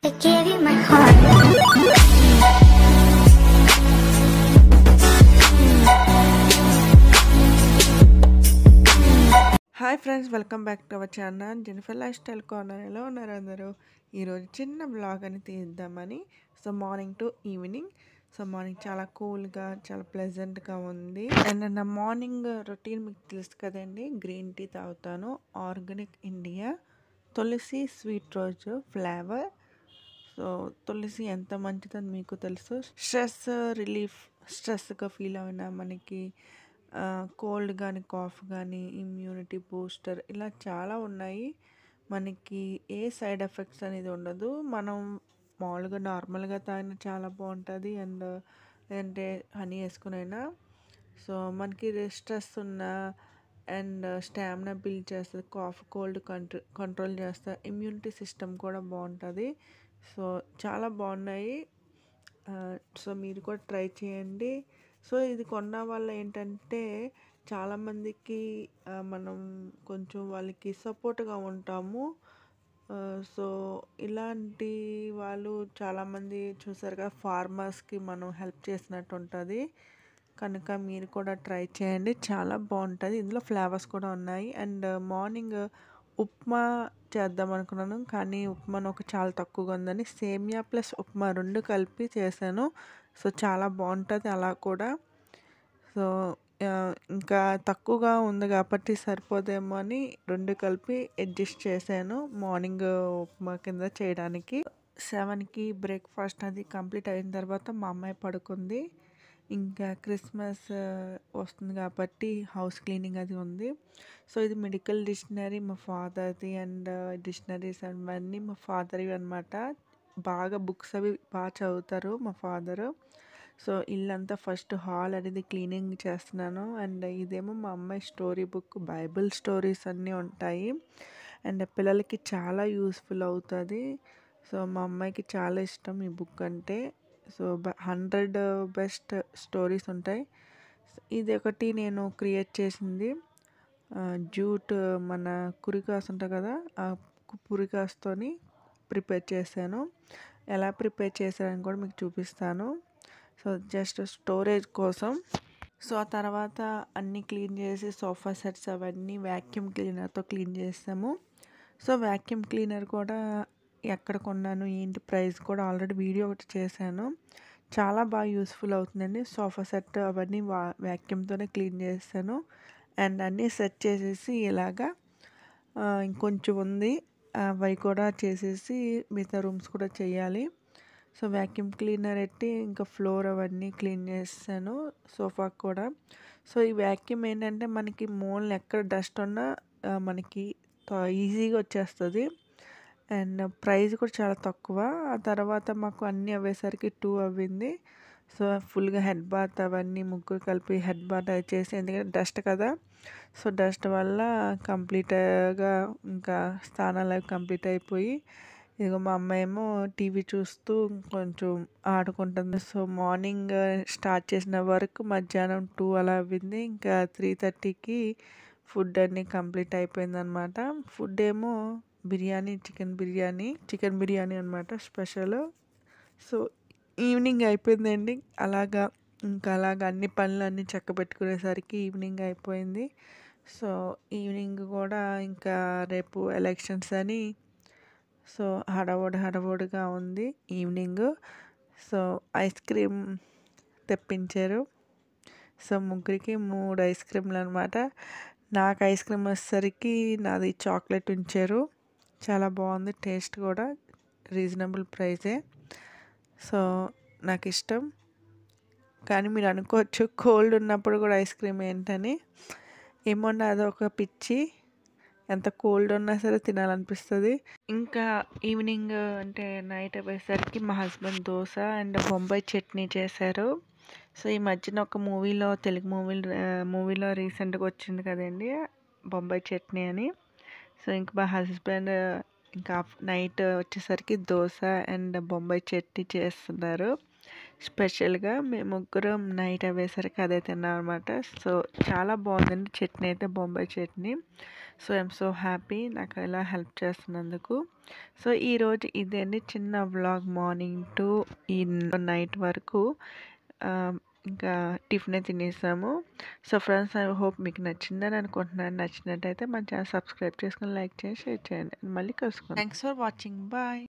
I gave you my heart. Hi friends welcome back to our channel Jennifer lifestyle corner ఎలా ఉన్నారు అందరూ ఈరోజు చిన్న blog అని తీద్దామని so morning to evening so morning చాలా కూల్గా చాలా ప్లెజెంట్గా ఉంది అండ్ నా మార్నింగ్ రొటీన్ మీకు తెలుసు కదండి గ్రీన్ టీ తాగుతాను organic India Tulsi sweet rose flavour so tulsi ఎంత మంచిదని మీకు తెలుసు స్ట్రెస్ రిలీఫ్ స్ట్రెస్గా ఫీల్ అయినా మనకి కోల్డ్ కానీ కాఫ్ కానీ ఇమ్యూనిటీ బూస్టర్ ఇలా చాలా ఉన్నాయి మనకి ఏ సైడ్ ఎఫెక్ట్స్ అనేది ఉండదు మనం మామూలుగా నార్మల్గా తాగిన చాలా బాగుంటుంది అండ్ లేదంటే హనీ వేసుకునైనా సో మనకి స్ట్రెస్ ఉన్న అండ్ స్టామినా బిల్డ్ చేస్తుంది కాఫ్ కోల్డ్ కంట్రో కంట్రోల్ చేస్తుంది ఇమ్యూనిటీ సిస్టమ్ కూడా బాగుంటుంది సో చాలా బాగున్నాయి సో మీరు కూడా ట్రై చేయండి సో ఇది కొన్న వల్ల ఏంటంటే చాలామందికి మనం కొంచెం వాళ్ళకి సపోర్ట్గా ఉంటాము సో ఇలాంటి వాళ్ళు చాలామంది చూసారు కదా ఫార్మర్స్కి మనం హెల్ప్ చేసినట్టు ఉంటుంది కనుక మీరు కూడా ట్రై చేయండి చాలా బాగుంటుంది ఇందులో ఫ్లేవర్స్ కూడా ఉన్నాయి అండ్ మార్నింగ్ ఉప్మా చేద్దాం అనుకున్నాను కానీ ఉప్మాను ఒక చాలా తక్కువగా ఉందని సేమియా ప్లస్ ఉప్మా రెండు కలిపి చేశాను సో చాలా బాగుంటుంది అలా కూడా సో ఇంకా తక్కువగా ఉంది కాబట్టి సరిపోదేమో అని రెండు కలిపి అడ్జస్ట్ చేశాను మార్నింగ్ ఉప్మా కింద చేయడానికి సెవెన్కి బ్రేక్ఫాస్ట్ అది కంప్లీట్ అయిన తర్వాత మా అమ్మాయి పడుకుంది ఇంకా క్రిస్మస్ వస్తుంది కాబట్టి హౌస్ క్లీనింగ్ అది ఉంది సో ఇది మెడికల్ డిక్షనరీ మా ఫాదర్ది అండ్ డిక్షనరీస్ అవన్నీ మా ఫాదర్వి అనమాట బాగా బుక్స్ అవి బాగా చదువుతారు మా ఫాదరు సో ఇల్లంతా ఫస్ట్ హాల్ అనేది క్లీనింగ్ చేస్తున్నాను అండ్ ఇదేమో మా అమ్మాయి స్టోరీ బుక్ బైబిల్ స్టోరీస్ అన్నీ ఉంటాయి అండ్ పిల్లలకి చాలా యూస్ఫుల్ అవుతుంది సో మా అమ్మాయికి చాలా ఇష్టం ఈ బుక్ అంటే సో హండ్రెడ్ బెస్ట్ స్టోరీస్ ఉంటాయి ఇది ఒకటి నేను క్రియేట్ చేసింది జూట్ మన కురికాస్ ఉంటుంది కదా ఆ పురికాస్తోని ప్రిపేర్ చేశాను ఎలా ప్రిపేర్ చేశానని కూడా మీకు చూపిస్తాను సో జస్ట్ స్టోరేజ్ కోసం సో ఆ తర్వాత అన్నీ క్లీన్ చేసి సోఫా సెట్స్ అవన్నీ వ్యాక్యూమ్ క్లీనర్తో క్లీన్ చేస్తాము సో వ్యాక్యూమ్ క్లీనర్ కూడా ఎక్కడ కొన్నాను ఏంటి ప్రైస్ కూడా ఆల్రెడీ వీడియో ఒకటి చేశాను చాలా బాగా యూస్ఫుల్ అవుతుందండి సోఫా సెట్ అవన్నీ వా వ్యాక్యూమ్తోనే క్లీన్ చేస్తాను అండ్ అన్నీ సెట్ చేసేసి ఇలాగా ఇంకొంచెం ఉంది అవి కూడా చేసేసి మిగతా రూమ్స్ కూడా చేయాలి సో వ్యాక్యూమ్ క్లీనర్ ఎట్టి ఇంకా ఫ్లోర్ అవన్నీ క్లీన్ చేస్తాను సోఫా కూడా సో ఈ వ్యాక్యూమ్ ఏంటంటే మనకి మూలలు ఎక్కడ డస్ట్ ఉన్నా మనకి ఈజీగా వచ్చేస్తుంది అండ్ ప్రైస్ కూడా చాలా తక్కువ ఆ తర్వాత మాకు అన్నీ అవ్వేసరికి టూ అవ్వింది సో ఫుల్గా హెడ్ బాత్ అవన్నీ ముగ్గురు కలిపి హెడ్ బాత్ అది చేసి ఎందుకంటే డస్ట్ కదా సో డస్ట్ వల్ల కంప్లీట్గా ఇంకా స్థానాలు అవి కంప్లీట్ అయిపోయి ఇదిగో మా అమ్మ ఏమో టీవీ చూస్తూ కొంచెం ఆడుకుంటుంది సో మార్నింగ్ స్టార్ట్ చేసిన వరకు మధ్యాహ్నం టూ అలా అవ్వింది ఇంకా త్రీ థర్టీకి ఫుడ్ అన్నీ కంప్లీట్ అయిపోయింది అనమాట ఫుడ్ ఏమో బిర్యానీ చికెన్ బిర్యానీ చికెన్ బిర్యానీ అనమాట స్పెషల్ సో ఈవినింగ్ అయిపోయిందండి అలాగా ఇంకా అలాగా అన్ని పనులు అన్నీ చక్క పెట్టుకునేసరికి ఈవినింగ్ అయిపోయింది సో ఈవినింగ్ కూడా ఇంకా రేపు ఎలక్షన్స్ అని సో హడవోడు హడవోడుగా ఉంది ఈవినింగ్ సో ఐస్ క్రీమ్ తెప్పించారు సో ముగ్గురికి మూడు ఐస్ క్రీమ్లు అనమాట నాకు ఐస్ క్రీమ్ వచ్చేసరికి నాది చాక్లెట్ ఉంచారు చాలా బాగుంది టేస్ట్ కూడా రీజనబుల్ ప్రైజే సో నాకు ఇష్టం కానీ మీరు అనుకోవచ్చు కోల్డ్ ఉన్నప్పుడు కూడా ఐస్ క్రీమ్ ఏంటని ఏమన్నా అదొక పిచ్చి ఎంత కోల్డ్ ఉన్నా సరే తినాలనిపిస్తుంది ఇంకా ఈవినింగ్ అంటే నైట్ అయ్యేసరికి మా హస్బెండ్ దోశ అండ్ బొంబాయి చట్నీ చేశారు సో ఈ మధ్యన ఒక మూవీలో తెలుగు మూవీలో మూవీలో రీసెంట్గా వచ్చింది కదండి బొంబాయి చట్నీ అని సో ఇంక మా హస్బెండ్ ఇంకా నైట్ వచ్చేసరికి దోశ అండ్ బొంబాయి చట్నీ చేస్తున్నారు స్పెషల్గా మేము ముగ్గురం నైట్ అయ్యేసరికి అదే తిన్నాం అనమాట సో చాలా బాగుందండి చట్నీ అయితే Bombay chutney so I'm so happy నాకు ఇలా హెల్ప్ చేస్తున్నందుకు సో ఈరోజు ఇదండి చిన్న వ్లాగ్ మార్నింగ్ టు ఈ నైట్ వరకు ఆ, ఇంకా టిఫిన్ తినేసాము సో ఫ్రెండ్స్ ఐ హోప్ మీకు నచ్చిందని అనుకుంటున్నాను నచ్చినట్టయితే మన ఛానల్ సబ్స్క్రైబ్ చేసుకొని లైక్ చేసి షేర్ చేయండి మళ్ళీ కలుసుకుందాం థ్యాంక్స్ ఫర్ వాచింగ్ బాయ్